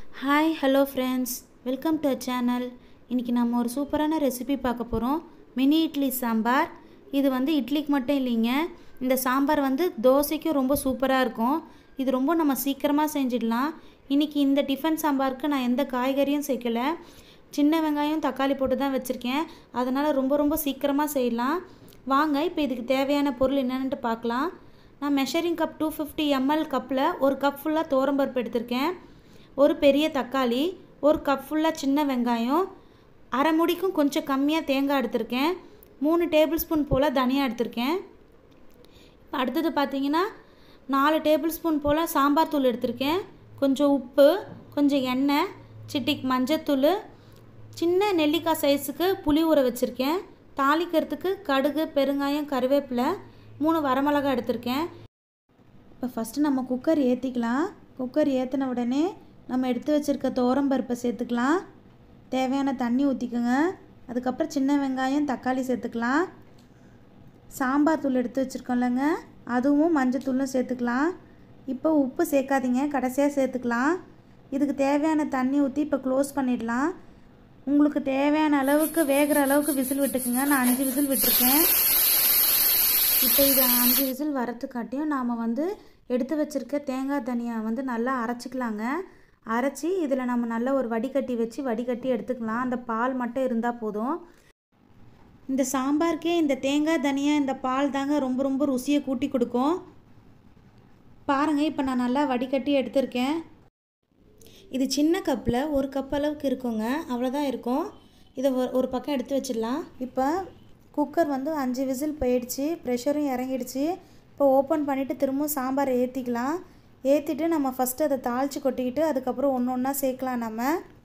hi hello friends welcome to channel இன்றைக்கி நம்ம ஒரு சூப்பரான ரெசிபி பார்க்க போகிறோம் மினி இட்லி சாம்பார் இது வந்து இட்லிக்கு மட்டும் இல்லைங்க இந்த சாம்பார் வந்து தோசைக்கும் ரொம்ப சூப்பராக இருக்கும் இது ரொம்ப நம்ம சீக்கிரமாக செஞ்சிடலாம் இன்றைக்கி இந்த டிஃபன் சாம்பாருக்கு நான் எந்த காய்கறியும் சேர்க்கலை சின்ன வெங்காயம் தக்காளி போட்டு தான் வச்சுருக்கேன் அதனால் ரொம்ப ரொம்ப சீக்கிரமாக செய்யலாம் வாங்க இப்போ இதுக்கு தேவையான பொருள் என்னென்னுட்டு பார்க்கலாம் நான் measuring cup two fifty ML கப்பில் ஒரு கப் ஃபுல்லாக தோரம்பருப்பு எடுத்திருக்கேன் ஒரு பெரிய தக்காளி ஒரு கப் ஃபுல்லாக சின்ன வெங்காயம் அரை முடிக்கும் கொஞ்சம் கம்மியாக தேங்காய் எடுத்திருக்கேன் மூணு டேபிள் ஸ்பூன் போல் தனியாக எடுத்திருக்கேன் இப்போ அடுத்தது பார்த்தீங்கன்னா நாலு டேபிள் ஸ்பூன் போல் சாம்பார் தூள் எடுத்திருக்கேன் கொஞ்சம் உப்பு கொஞ்சம் எண்ணெய் சிட்டிக் மஞ்சத்தூள் சின்ன நெல்லிக்காய் சைஸுக்கு புளி ஊற வச்சுருக்கேன் தாளிக்கிறதுக்கு கடுகு பெருங்காயம் கருவேப்பிலை மூணு வரமிளகாய் எடுத்திருக்கேன் இப்போ ஃபஸ்ட்டு நம்ம குக்கர் ஏற்றிக்கலாம் குக்கர் ஏற்றின உடனே நம்ம எடுத்து வச்சுருக்க தோரம்பருப்பை சேர்த்துக்கலாம் தேவையான தண்ணி ஊற்றிக்கோங்க அதுக்கப்புறம் சின்ன வெங்காயம் தக்காளி சேர்த்துக்கலாம் சாம்பார் தூள் எடுத்து வச்சுருக்கோம்லங்க அதுவும் மஞ்சத்தூளும் சேர்த்துக்கலாம் இப்போ உப்பு சேர்க்காதீங்க கடைசியாக சேர்த்துக்கலாம் இதுக்கு தேவையான தண்ணி ஊற்றி இப்போ க்ளோஸ் பண்ணிடலாம் உங்களுக்கு தேவையான அளவுக்கு வேகிற அளவுக்கு விசில் விட்டுக்குங்க நான் அஞ்சு விசில் விட்டுருக்கேன் இப்போ இது அஞ்சு விசில் வரத்துக்காட்டியும் நாம் வந்து எடுத்து வச்சுருக்க தேங்காய் தனியாக வந்து நல்லா அரைச்சிக்கலாங்க அரைச்சி இதில் நம்ம நல்லா ஒரு வடிகட்டி வச்சு வடிகட்டி எடுத்துக்கலாம் அந்த பால் மட்டும் இருந்தால் போதும் இந்த சாம்பாருக்கே இந்த தேங்காய் தனியாக இந்த பால் தாங்க ரொம்ப ரொம்ப ருசியை கூட்டி கொடுக்கும் பாருங்கள் இப்போ நான் நல்லா வடிகட்டி எடுத்திருக்கேன் இது சின்ன கப்பில் ஒரு கப் அளவுக்கு இருக்குங்க அவ்வளோதான் இருக்கும் இதை ஒரு பக்கம் எடுத்து வச்சிடலாம் இப்போ குக்கர் வந்து அஞ்சு விசில் போயிடுச்சு ப்ரெஷரும் இறங்கிடுச்சு இப்போ ஓப்பன் பண்ணிவிட்டு திரும்பவும் சாம்பாரை ஏற்றிக்கலாம் ஏற்றிட்டு நம்ம ஃபஸ்ட்டு அதை தாளித்து கொட்டிக்கிட்டு அதுக்கப்புறம் ஒன்று ஒன்றா சேர்க்கலாம் நம்ம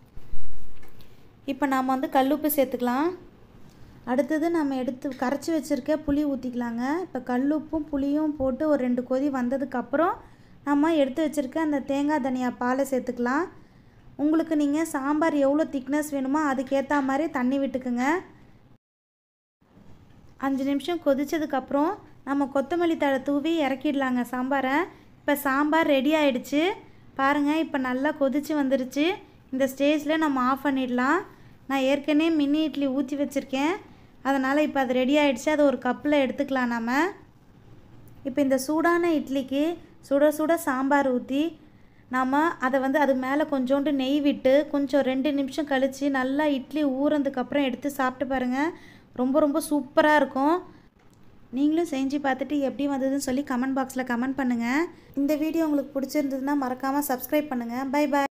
இப்போ நாம் வந்து கல்லுப்பு சேர்த்துக்கலாம் அடுத்தது நம்ம எடுத்து கரைச்சி வச்சுருக்க புளி ஊற்றிக்கலாங்க இப்போ கல்லுப்பும் புளியும் போட்டு ஒரு ரெண்டு கொதி வந்ததுக்கப்புறம் நம்ம எடுத்து வச்சுருக்க அந்த தேங்காய் தனியா பாலை சேர்த்துக்கலாம் உங்களுக்கு நீங்கள் சாம்பார் எவ்வளோ திக்னஸ் வேணுமோ அதுக்கேற்ற மாதிரி தண்ணி விட்டுக்குங்க அஞ்சு நிமிஷம் கொதித்ததுக்கப்புறம் நம்ம கொத்தமல்லி தழை தூவி இறக்கிடலாங்க சாம்பாரை இப்போ சாம்பார் ரெடி ஆகிடுச்சு பாருங்கள் இப்போ நல்லா கொதித்து வந்துருச்சு இந்த ஸ்டேஜில் நம்ம ஆஃப் பண்ணிடலாம் நான் ஏற்கனவே மினி இட்லி ஊற்றி வச்சுருக்கேன் அதனால் இப்போ அது ரெடி ஆகிடுச்சு அதை ஒரு கப்பில் எடுத்துக்கலாம் நம்ம இப்போ இந்த சூடான இட்லிக்கு சுட சுட சாம்பார் ஊற்றி நாம் அதை வந்து அது மேலே கொஞ்சோண்டு நெய் விட்டு கொஞ்சம் ரெண்டு நிமிஷம் கழித்து நல்லா இட்லி ஊறதுக்கப்புறம் எடுத்து சாப்பிட்டு பாருங்கள் ரொம்ப ரொம்ப சூப்பராக இருக்கும் நீங்களும் செஞ்சு பார்த்துட்டு எப்படி வந்ததுன்னு சொல்லி கமெண்ட் பாக்ஸில் கமெண்ட் பண்ணுங்கள் இந்த வீடியோ உங்களுக்கு பிடிச்சிருந்ததுன்னா மறக்காமல் சப்ஸ்கிரைப் பண்ணுங்கள் பை பாய்